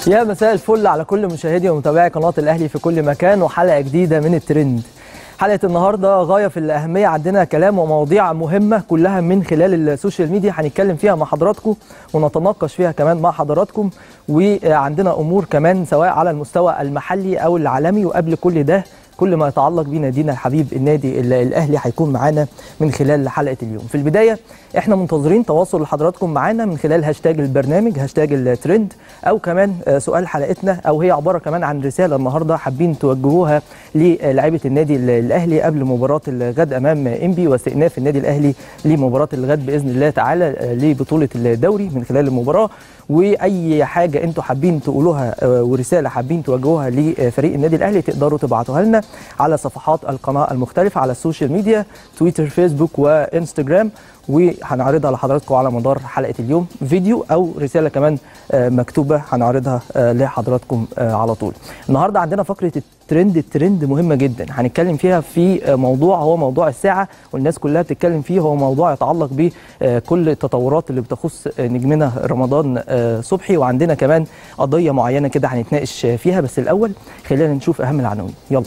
يا مساء الفل على كل مشاهدي ومتابعي قناه الاهلي في كل مكان وحلقه جديده من الترند حلقه النهارده غايه في الاهميه عندنا كلام ومواضيع مهمه كلها من خلال السوشيال ميديا هنتكلم فيها مع حضراتكم ونتناقش فيها كمان مع حضراتكم وعندنا امور كمان سواء على المستوى المحلي او العالمي وقبل كل ده كل ما يتعلق بنادينا الحبيب النادي الاهلي هيكون معانا من خلال حلقه اليوم في البدايه احنا منتظرين تواصل حضراتكم معانا من خلال هاشتاج البرنامج هاشتاج الترند او كمان سؤال حلقتنا او هي عباره كمان عن رساله النهارده حابين توجهوها للاعيبه النادي الاهلي قبل مباراه الغد امام انبي واستئناف النادي الاهلي لمباراه الغد باذن الله تعالى لبطوله الدوري من خلال المباراه واي حاجه انتم حابين تقولوها ورساله حابين توجهوها لفريق النادي الاهلي تقدروا تبعتوها لنا على صفحات القناه المختلفه على السوشيال ميديا تويتر فيسبوك وانستجرام وهنعرضها لحضراتكم على مدار حلقه اليوم فيديو او رساله كمان مكتوبه هنعرضها لحضراتكم على طول. النهارده عندنا فقره الترند الترند مهمه جدا هنتكلم فيها في موضوع هو موضوع الساعه والناس كلها بتتكلم فيه هو موضوع يتعلق بكل التطورات اللي بتخص نجمنا رمضان صبحي وعندنا كمان قضيه معينه كده هنتناقش فيها بس الاول خلينا نشوف اهم العناوين يلا.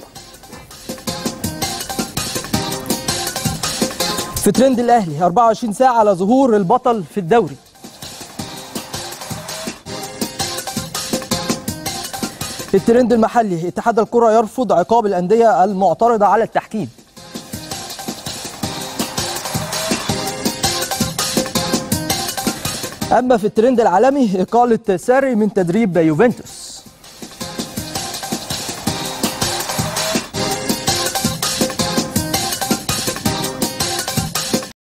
في ترند الاهلي 24 ساعه على ظهور البطل في الدوري الترند المحلي اتحاد الكره يرفض عقاب الانديه المعترضه على التحكيم اما في الترند العالمي اقاله ساري من تدريب يوفنتوس